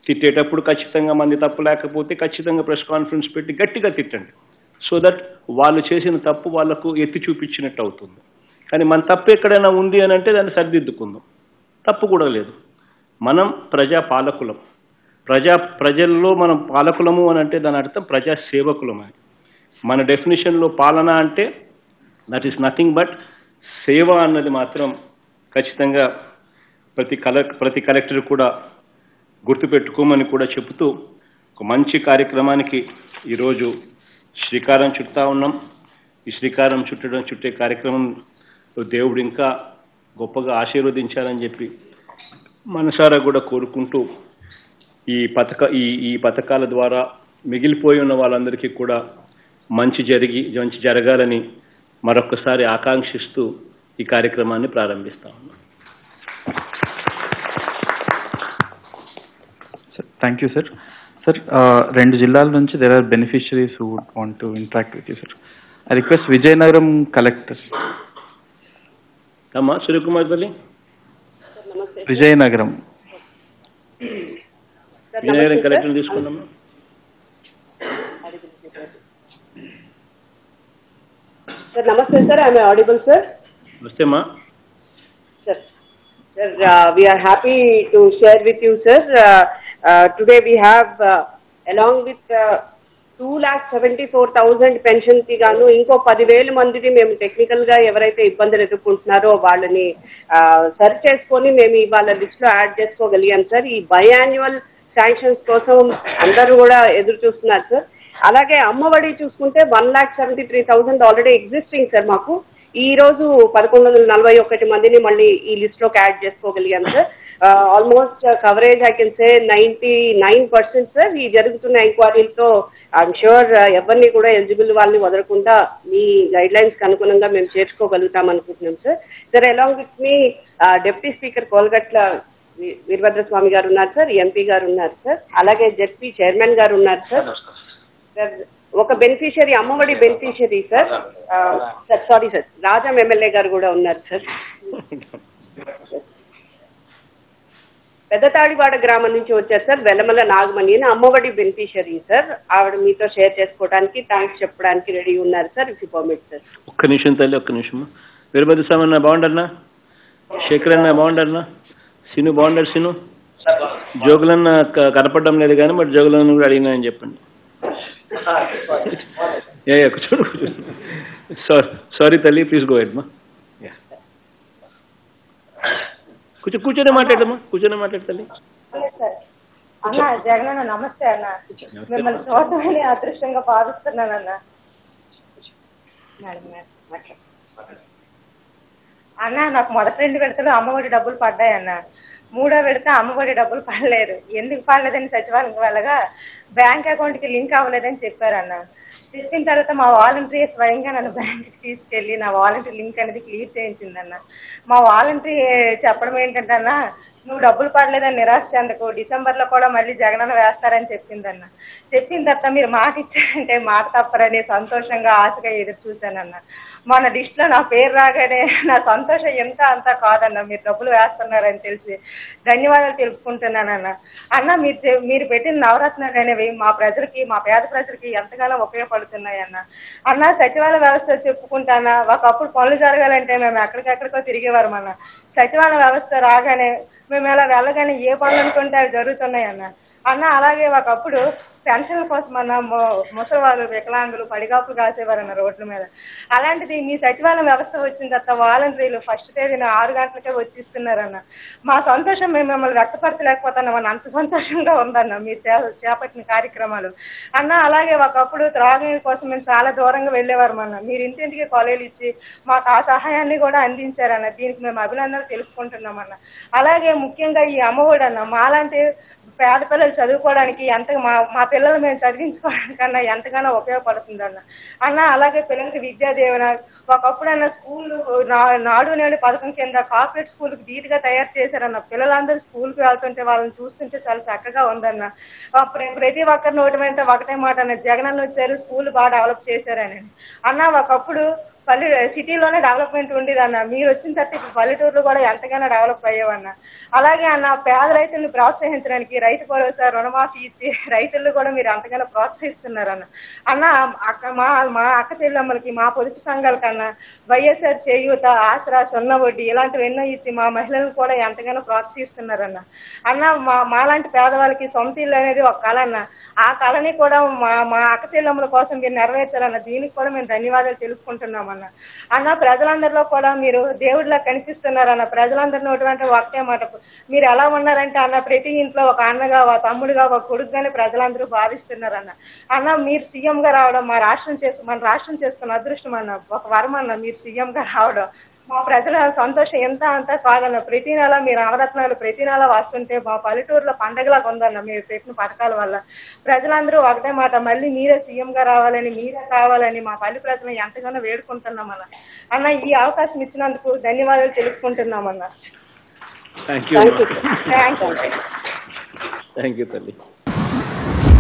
తిట్టేటప్పుడు ఖచ్చితంగా మంది తప్పు లేకపోతే ఖచ్చితంగా ప్రెస్ కాన్ఫరెన్స్ పెట్టి గట్టిగా తిట్టండి సో దట్ వాళ్ళు చేసిన తప్పు వాళ్ళకు ఎత్తి చూపించినట్టు అవుతుంది కానీ మన తప్పు ఎక్కడైనా ఉంది అని అంటే దాన్ని సరిదిద్దుకుందాం తప్పు కూడా లేదు మనం ప్రజా పాలకులం ప్రజా ప్రజల్లో మనం పాలకులము అని అంటే దాని అర్థం ప్రజా సేవకులం అని మన డెఫినేషన్లో పాలన అంటే దట్ ఈస్ నథింగ్ బట్ సేవ అన్నది మాత్రం ఖచ్చితంగా ప్రతి కల ప్రతి కలెక్టర్ కూడా గుర్తుపెట్టుకోమని కూడా చెబుతూ ఒక మంచి కార్యక్రమానికి ఈరోజు శ్రీకారం చుడతా ఉన్నాం ఈ శ్రీకారం చుట్టడం చుట్టే కార్యక్రమంలో దేవుడు ఇంకా గొప్పగా ఆశీర్వదించాలని చెప్పి మనసారా కూడా కోరుకుంటూ ఈ పథక ఈ ఈ పథకాల ద్వారా మిగిలిపోయి ఉన్న వాళ్ళందరికీ కూడా మంచి జరిగి మంచి జరగాలని మరొకసారి ఆకాంక్షిస్తూ ఈ కార్యక్రమాన్ని ప్రారంభిస్తా ఉన్నాం థ్యాంక్ యూ సార్ సార్ రెండు జిల్లాల నుంచి there are beneficiaries who want to interact with you sir I request Vizianagaram collector అమ్మా సూర్యకుమార్ తల్లి విజయనగరం విజయనగరం కలెక్టర్ తీసుకున్నామా సార్ నమస్తే సార్ ఐఎమ్ ఆడిబుల్ సార్ వస్తే అమ్మా Sir, sir, uh, we are happy to share with you, sir. Uh, uh, today we have, uh, along with uh, two lakh seventy four thousand pension కి గాను ఇంకో పదివేల మందిని మేము టెక్నికల్ గా ఎవరైతే ఇబ్బందులు ఎదుర్కొంటున్నారో వాళ్ళని సర్చ్ చేసుకొని మేము ఇవాళ లిస్ట్ లో యాడ్ చేసుకోగలిగాం సార్ ఈ బయాన్యువల్ శాంక్షన్స్ కోసం అందరూ కూడా ఎదురు చూస్తున్నారు సార్ అలాగే అమ్మఒడి చూసుకుంటే one lakh seventy three thousand already existing sir మాకు ఈ రోజు పదకొండు వందల నలభై ఒకటి మందిని మళ్ళీ ఈ లిస్ట్ లోకి యాడ్ చేసుకోగలిగాం sir almost coverage I can say ninety nine percent sir ఈ జరుగుతున్న ఎంక్వైరీలతో ఐఎమ్ షూర్ ఎవరిని కూడా ఎలిజిబుల్ వాళ్ళని వదలకుండా మీ గైడ్ లైన్స్ కి అనుగుణంగా మేము చేర్చుకోగలుగుతాం అనుకుంటున్నాం సార్ సార్ అలాంగ్ విత్ మీ డిప్యూటీ స్పీకర్ కోల్గట్ల వీ- వీరభద్రస్వామి గారు ఉన్నారు సార్ ఎంపీ గారు ఉన్నారు సార్ అలాగే జెడ్పీ చైర్మన్ గారు ఉన్నారు సార్ సార్ ఒక బెనిఫిషియరీ అమ్మఒడి బెనిఫిషియరీ సార్ ఆ, sir sorry sir Rajam MLA గారు కూడా ఉన్నారు సార్ పెద్దతాడివాడ గ్రామం నుంచి వచ్చారు సార్ వెల్లమల నాగమణి అని అమ్మఒడి బెనిఫిషియరీ సార్ ఆవిడ మీతో షేర్ చేసుకోవడానికి థ్యాంక్స్ చెప్పడానికి రెడీ ఉన్నారు సార్ ఇఫ్ పర్మిట్ సార్ ఒక్క నిమిషం తల్లి ఒక్క నిమిషం వీరభద్ర స్వామి అన్న బాగుండన్నా శేఖర్ అన్న బాగుండన్నా సిను బాగుండారు సిను జోగులన్న క- కనపడడం లేదు కానీ బట్ జోగులన్న కూడా అడిగినా అని చెప్పండి ఏ ఏ, కూర్చోడు సారీ సారీ తల్లి ప్లీజ్ గో ఎడ్ మా కూర్చో కూర్చొని మాట్లాడమ్మా కూర్చొని మాట్లాడు తల్లి అన్న జగనన్న నమస్తే అన్న మిమ్మల్ని చూడటమని అదృష్టంగా భావిస్తున్నానన్న మేడం, మేడం, మాట్లాడు. అన్న నాకు మొదటి రెండు విడతలు అమ్మఒడి డబ్బులు పడ్డాయన్న మూడో విడత అమ్మఒడి డబ్బులు పడలేదు ఎందుకు పడలేదని సచివాలయం వెళ్ళగా బ్యాంక్ అకౌంట్ కి లింక్ అవ్వలేదని చెప్పారన్న చెప్పిన తర్వాత మా వాలంటరీ స్వయంగా నన్ను బ్యాంక్కి తీసుకెళ్ళి నా వాలంటరీ లింక్ అనేది క్లియర్ చేయించిందన్న మా వాలంటరీ చెప్పడం ఏంటంటే అన్న నువ్వు డబ్బులు పడలేదని నిరాశ చెందకు డిసెంబర్ లో కూడా మళ్ళీ జగనన్న వేస్తారని చెప్పిందన్న చెప్పిన తర్వాత మీరు మాట ఇచ్చారంటే మాట తప్పరని సంతోషంగా ఆశగా ఎదురు చూశానన్న మన లిస్ట్ లో నా పేరు రాగానే నా సంతోషం ఎంత అంత కాదన్న మీరు డబ్బులు వేస్తున్నారని తెలిసి ధన్యవాదాలు తెలుపుకుంటున్నానన్న అన్న మీరు చే- మీరు పెట్టిన నవరత్నాలు అనేవి మా ప్రజలకి మా పేద ప్రజలకి ఎంతగానో ఉపయోగపడుతున్నాయన్న అన్న సచివాలయ వ్యవస్థ చెప్పుకుంటానా ఒకప్పుడు పనులు జరగాలంటే మేము ఎక్కడికెక్కడికో తిరిగేవారం అన్న సచివాలయ వ్యవస్థ రాగానే మేము ఇలా వెళ్ళగానే ఏ పనులు అనుకుంటే అవి జరుగుతున్నాయి అన్న అన్న అలాగే ఒకప్పుడు పెన్షన్ల కోసం అన్న మొ- ముసలి వాళ్ళు వికలాంగులు పడిగాపులు కాసేవారన్న రోడ్ల మీద అలాంటిది మీ సచివాలయం వ్యవస్థ వచ్చిన తర్వాత వాలంటీర్లు ఫస్ట్ తేదీన ఆరు గంటలకే వచ్చి ఇస్తున్నారన్న మా సంతోషం మేము మిమ్మల్ని వ్యక్తపరచలేకపోతున్నామని అంత సంతోషంగా ఉందన్న మీరు చే- చేపట్టిన కార్యక్రమాలు అన్న అలాగే ఒకప్పుడు త్రాగునీరు కోసం మేము చాలా దూరంగా వెళ్ళేవారు అన్న మీరు ఇంటింటికి కాలేజీలు ఇచ్చి మాకు ఆ సహాయాన్ని కూడా అందించారన్న దీనికి మేము అభినందనలు తెలుసుకుంటున్నామన్న అలాగే ముఖ్యంగా ఈ అమ్మఒడి అన్న మాలాంటి పేద పిల్లలు చదువుకోవడానికి ఎంత మా మా పిల్లలు మేము చదివించుకోవడానికన్నా ఎంతగానో ఉపయోగపడుతుంది అన్న అన్న అలాగే పిల్లలకి విద్యా దీవెన ఒకప్పుడు అన్న స్కూల్ నాడు నేడు పథకం కింద కార్పొరేట్ స్కూల్కి ధీటుగా తయారు చేశారన్న పిల్లలందరూ స్కూల్కి వెళ్తుంటే వాళ్ళని చూస్తుంటే చాలా చక్కగా ఉందన్న ఆ, ప్ర- ప్రతి ఒక్కరి నోటి వెంట ఒకటే మాట అన్న జగనన్న వచ్చారు స్కూల్ బాగా డెవలప్ చేశారని అన్న ఒకప్పుడు పల్లె సిటీలోనే డెవలప్మెంట్ ఉండేదన్న మీరు వచ్చిన తర్వాత ఇప్పుడు పల్లెటూరులో కూడా ఎంతగానో డెవలప్ అయ్యేవన్న అలాగే అన్న పేద రైతులను ప్రోత్సహించడానికి రైతు భరోసా రుణమాఫీ ఇచ్చి రైతులను కూడా మీరు అంతగానో ప్రోత్సహిస్తున్నారు అన్న అన్న అక్క మా మా అక్క చెల్లెమ్మలకి మా పొదుపు సంఘాల కన్నా వైఎస్ఆర్ చేయూత ఆసరా సున్న వడ్డీ ఇలాంటివి ఎన్నో ఇచ్చి మా మహిళలను కూడా ఎంతగానో ప్రోత్సహిస్తున్నారన్న అన్న మా మాలాంటి పేదవాళ్ళకి సొంత ఇల్లు అనేది ఒక కళ అన్న ఆ కళని కూడా మా మా అక్క చెల్లెమ్మల కోసం మీరు నెరవేర్చాలన్న దీనికి కూడా మేము ధన్యవాదాలు తెలుపుకుంటున్నామన్న అన్న ప్రజలందరిలో కూడా మీరు దేవుడిలా కనిపిస్తున్నారన్న ప్రజలందరి నోటి వెంట ఒకటే మాట మీరు ఎలా ఉన్నారంటే అన్న ప్రతి ఇంట్లో ఒక అన్నగా ఒక తమ్ముడుగా ఒక కొడుకుగానే ప్రజలందరూ భావిస్తున్నారన్న అన్న మీరు సీఎం గా రావడం మా రాష్ట్రం చేసు మన రాష్ట్రం చేసుకున్న అదృష్టం అన్న ఒక వరం అన్న మీరు సీఎం గా రావడం మా ప్రజల సంతోషం ఎంత అంతా కాదన్న ప్రతి నెల మీరు నవరత్నాలు ప్రతి నెల వస్తుంటే మా పల్లెటూరులో పండగలాగా ఉందన్న మీరు పెట్టిన పథకాల వల్ల ప్రజలందరూ ఒకటే మాట మళ్ళీ మీరే సీఎం గా రావాలని మీరే కావాలని మా పల్లె ప్రజలను ఎంతగానో వేడుకుంటున్నామన్న అన్న ఈ అవకాశం ఇచ్చినందుకు ధన్యవాదాలు తెలుపుకుంటున్నామన్న thank you thank you thanks thank you తల్లి